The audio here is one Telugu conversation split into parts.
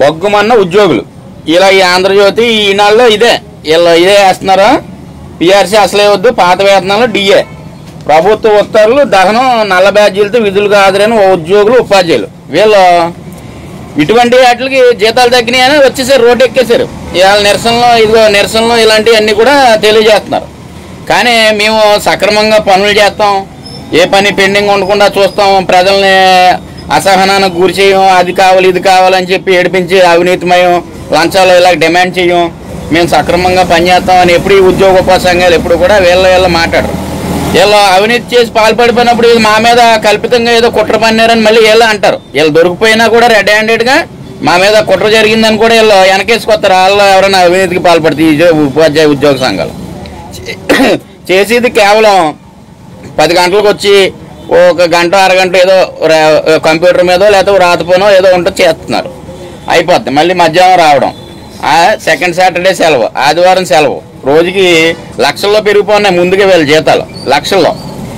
బొగ్గుమన్న ఉద్యోగులు ఇలా ఈ ఆంధ్రజ్యోతి ఈనాడులో ఇదే వీళ్ళు ఇదే వేస్తున్నారు పిఆర్సీ అసలే వద్దు పాత వేతనాలు డిఏ ప్రభుత్వ ఉత్తర్వులు దహనం నల్ల బ్యాడ్జీలతో విధులుగా హాజరైన ఉద్యోగులు ఉపాధ్యాయులు వీళ్ళు ఇటువంటి వాటికి జీతాలు తగ్గినాయని వచ్చేసారు రోడ్డు ఎక్కేశారు ఇవాళ నిరసనలో ఇదిగో నిరసనలో ఇలాంటివన్నీ కూడా తెలియజేస్తున్నారు కానీ మేము సక్రమంగా పనులు చేస్తాం ఏ పని పెండింగ్ ఉండకుండా చూస్తాం ప్రజల్ని అసహనానికి గురి చేయం అది కావాలి ఇది కావాలని చెప్పి ఏడిపించి అవినీతిమయం లంచాలు ఇలా డిమాండ్ చేయం మేము సక్రమంగా పనిచేస్తాం అని ఎప్పుడు ఈ ఉద్యోగ ఉప సంఘాలు ఎప్పుడు కూడా వీళ్ళ వీళ్ళ మాట్లాడరు వీళ్ళు అవినీతి చేసి పాల్పడిపోయినప్పుడు ఇది మా మీద కల్పితంగా ఏదో కుట్ర పన్నారని మళ్ళీ వీళ్ళు అంటారు వీళ్ళు దొరికిపోయినా కూడా రెడ్ హ్యాండెడ్గా మా మీద కుట్ర జరిగిందని కూడా వీళ్ళు వెనకేసుకొస్తారు వాళ్ళు ఎవరైనా అవినీతికి పాల్పడితే ఈ ఉద్యో- ఉపాధ్యాయ ఉద్యోగ సంఘాలు చేసేది కేవలం పది గంటలకు వచ్చి ఒక గంట అరగంట ఏదో రా- కంప్యూటర్ మీదో లేకపోతే రాతపోనో ఏదో ఉంటే చేస్తున్నారు అయిపోద్ది మళ్ళీ మధ్యాహ్నం రావడం ఆ సెకండ్ సాటర్డే సెలవు ఆదివారం సెలవు రోజుకి లక్షల్లో పెరిగిపోతున్నాయి ముందుకే వీళ్ళ జీతాలు లక్షల్లో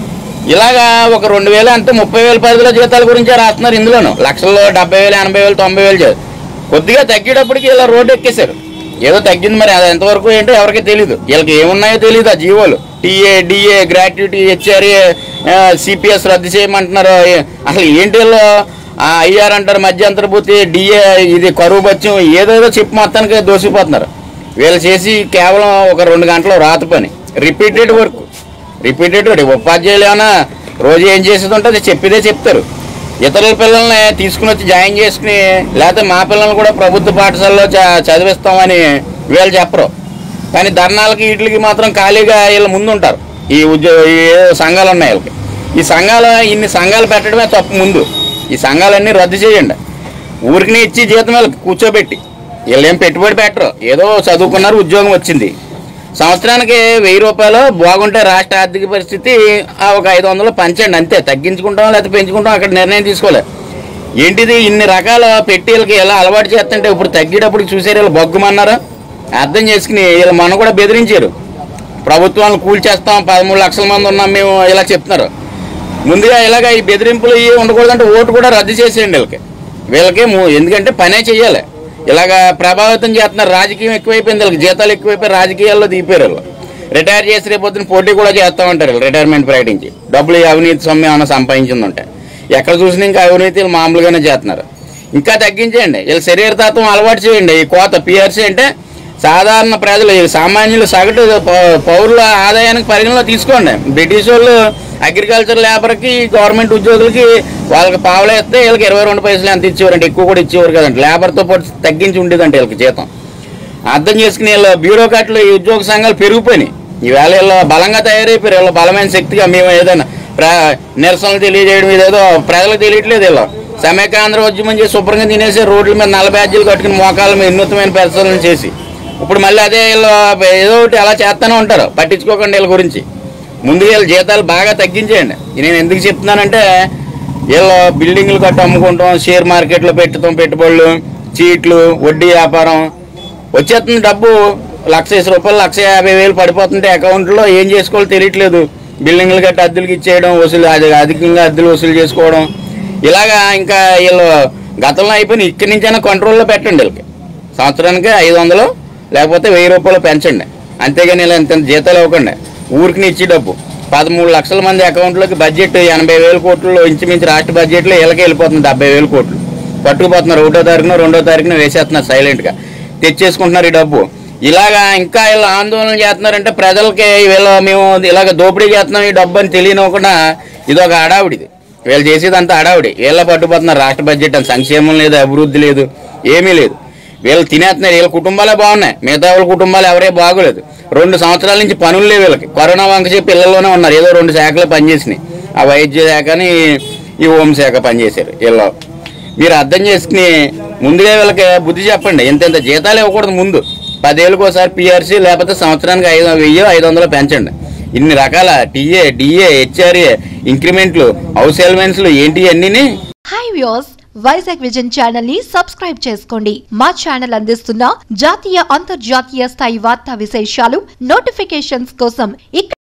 ఇలాగా ఒక రెండు వేలు అంటే ముప్పై వేల పరిధిలో జీతాల గురించే రాస్తున్నారు ఇందులోను లక్షల్లో డెబ్బై వేలు ఎనభై వేలు తొంభై వేలు చే- కొద్దిగా తగ్గేటప్పటికి ఇలా రోడ్డు ఎక్కేశారు ఏదో తగ్గింది మరి అది ఎంతవరకు ఏంటో ఎవరికి తెలియదు వీళ్ళకి ఏమున్నాయో తెలియదు ఆ జీవోలు TA DA gratuity HRA CPS రద్దు చేయమంటున్నారు ఏ- అసలు ఏంటి వీళ్ళు ఆ ఐఆర్ అంటారు మధ్యంతర భూతి డిఏ ఇది కరువు బత్యం ఏదేదో చెప్పి మొత్తానికి దోసిపోతున్నారు వీళ్ళు చేసి కేవలం ఒక రెండు గంటలు రాత పని రిపీటెడ్ వర్క్ రిపీటెడ్ ఉపాధ్యాయులు ఏమైనా రోజు ఏం చేసేది ఉంటుంది చెప్పిదే చెప్తారు ఇతరుల పిల్లల్ని తీసుకుని వచ్చి జాయిన్ చేసుకుని లేకపోతే మా పిల్లల్ని కూడా ప్రభుత్వ పాఠశాలలో చ- చదివిస్తామని వీళ్ళు చెప్పరు కానీ ధర్నాలకి వీటికి మాత్రం ఖాళీగా వీళ్ళు ముందు ఉంటారు ఈ ఉద్యోగ ఈ ఏదో సంఘాలు ఉన్నాయి వీళ్ళకి ఈ సంఘాలు ఇన్ని సంఘాలు పెట్టడమే తప్పు ముందు ఈ సంఘాలన్నీ రద్దు చేయండి ఊరికి ఇచ్చి జీతం వీళ్ళకి కూర్చోబెట్టి వీళ్ళు ఏం పెట్టుబడి పెట్టరు ఏదో చదువుకున్నారు ఉద్యోగం వచ్చింది సంవత్సరానికి వెయ్యి రూపాయలు బాగుంటే రాష్ట్ర ఆర్థిక పరిస్థితి ఆ ఒక ఐదు వందలు పంచండి అంతే తగ్గించుకుంటాం లేకపోతే పెంచుకుంటాం అక్కడ నిర్ణయం తీసుకోలే ఏంటిది ఇన్ని రకాల పెట్టీలకి ఎలా అలవాటు చేస్తుంటే ఇప్పుడు తగ్గేటప్పుడు చూసారు వీళ్ళు బొగ్గమన్నారు అర్థం చేసుకుని వీళ్ళు మొన్న కూడా బెదిరించారు ప్రభుత్వాన్ని కూల్చేస్తాం పదమూడు లక్షల మంది ఉన్నాం మేము ఇలా చెప్తున్నారు ముందుగా ఇలాగ ఈ బెదిరింపులు ఇవి ఉండకూడదంటే ఓటు కూడా రద్దు చేసేయండి వీళ్ళకి వీళ్ళకి ము- ఎందుకంటే పనే చెయ్యాలి ఇలాగ ప్రభావితం చేస్తున్నారు రాజకీయం ఎక్కువైపోయింది వీళ్ళకి జీతాలు ఎక్కువైపోయి రాజకీయాల్లో దిగిపోయారు వీళ్ళు రిటైర్ చేసి రేపు పొద్దున పోటీ కూడా చేస్తామంటారు వీళ్ళు రిటైర్మెంట్ ప్రకటించి డబ్బులు ఈ అవినీతి సొమ్ము ఏమైనా సంపాదించిందంటే ఎక్కడ చూసినా ఇంకా అవినీతి వీళ్ళు మామూలుగానే చేస్తున్నారు ఇంకా తగ్గించేయండి వీళ్ళ శరీరతత్వం అలవాటు చేయండి ఈ కోత పిఆర్సీ అంటే సాధారణ ప్రజలు ఈ సామాన్యులు సగటు పౌ- పౌరుల ఆదాయానికి పరిగణలో తీసుకోండి బ్రిటిష్ వాళ్ళు అగ్రికల్చర్ లేబర్కి గవర్నమెంట్ ఉద్యోగులకి వాళ్ళకి పావలే ఇస్తే వీళ్ళకి ఇరవై రెండు పైసలు ఎంత ఇచ్చేవారంటే ఎక్కువ కూడా ఇచ్చేవారు కదండి లేబర్తో పాటు తగ్గించి ఉండేదంటే వీళ్ళకి జీతం అర్థం చేసుకుని వీళ్ళ బ్యూరోక్రాట్లు ఈ ఉద్యోగ సంఘాలు పెరిగిపోయినాయి ఈవేళ వీళ్ళు బలంగా తయారైపోయారు వీళ్ళ బలమైన శక్తిగా మేము ఏదైనా ప్ర నిరసనలు తెలియజేయడం ఇదేదో ప్రజలకు తెలియట్లేదు వీళ్ళు సమైకాంధ్ర ఉద్యమం చేసి శుభ్రంగా తినేసి రోడ్ల మీద నల్ల బ్యాడ్జీలు కట్టుకుని మోకాల మీద వినూత్నమైన పరిశీలన చేసి ఇప్పుడు మళ్ళీ అదే వీళ్ళు ఏదో ఒకటి అలా చేస్తూనే ఉంటారు పట్టించుకోకండి వీళ్ళ గురించి ముందు వీళ్ళ జీతాలు బాగా తగ్గించేయండి నేను ఎందుకు చెప్తున్నానంటే వీళ్ళు బిల్డింగ్లు కట్టి అమ్ముకుంటాం షేర్ మార్కెట్లో పెట్టుతాం పెట్టుబడులు చీట్లు వడ్డీ వ్యాపారం వచ్చేస్తుంది డబ్బు లక్ష ఇరవై రూపాయలు లక్ష యాభై వేలు పడిపోతుంటే అకౌంట్లో ఏం చేసుకోవాలో తెలియట్లేదు బిల్డింగ్లు కట్టి అద్దెలకి ఇచ్చేయడం వసూలు అది అధికంగా అద్దెలు వసూలు చేసుకోవడం ఇలాగా ఇంకా వీళ్ళు గతంలో అయిపోయిన ఇక్కడి నుంచైనా కంట్రోల్లో పెట్టండి వీళ్ళకి సంవత్సరానికి ఐదు వందలు లేకపోతే వెయ్యి రూపాయలు పెంచండి అంతేగాని ఇలా ఇంత ఇంత జీతాలు ఇవ్వకండి ఊరికి ఇచ్చి డబ్బు పదమూడు లక్షల మంది అకౌంట్లోకి బడ్జెట్ ఎనభై వేల కోట్లు ఇంచుమించు రాష్ట్ర బడ్జెట్లో వీళ్ళకి వెళ్ళిపోతుంది డెబ్బై వేల కోట్లు పట్టుకుపోతున్నారు ఒకటో తారీఖున రెండో తారీఖున వేసేస్తున్నారు సైలెంట్గా తెచ్చేసుకుంటున్నారు ఈ డబ్బు ఇలాగా ఇంకా ఇలా ఆందోళన చేస్తున్నారంటే ప్రజలకి వీళ్ళు మేము ఇలాగ దోపిడీ చేస్తున్నాం ఈ డబ్బు అని తెలియనివ్వకుండా ఇది ఒక హడావుడిది వీళ్ళు చేసేదంతా హడావుడి వీళ్ళ పట్టుకుపోతున్నారు రాష్ట్ర బడ్జెట్ అని సంక్షేమం లేదు అభివృద్ధి లేదు ఏమీ లేదు వీళ్ళు తినేస్తున్నారు వీళ్ళ కుటుంబాలే బాగున్నాయి మిగతా వాళ్ళ కుటుంబాలు ఎవరే బాగోలేదు రెండు సంవత్సరాల నుంచి పనులు లేవు వీళ్ళకి కరోనా వంక చెప్పి పిల్లల్లోనే ఉన్నారు ఏదో రెండు శాఖలు పనిచేసినాయి ఆ వైద్య శాఖని ఈ హోంశాఖ పనిచేశారు వీళ్ళు మీరు అర్థం చేసుకుని ముందుగా వీళ్ళకి బుద్ధి చెప్పండి ఇంత ఇంత జీతాలు ఇవ్వకూడదు ముందు పదేళ్ళకి ఒకసారి పిఆర్సీ లేకపోతే సంవత్సరానికి ఐదు వెయ్యో ఐదు వందలు పెంచండి ఇన్ని రకాల టీఏ డిఏ హెచ్ఆర్ఏ ఇంక్రిమెంట్లు హౌస్ ఎలిమెంట్స్లు ఏంటి అన్నీని hi views Vizag vision channel ని సబ్స్క్రైబ్ చేసుకోండి మా ఛానల్ అందిస్తున్న జాతీయ అంతర్జాతీయ స్థాయి వార్తా విశేషాలు నోటిఫికేషన్స్ కోసం ఇక్కడ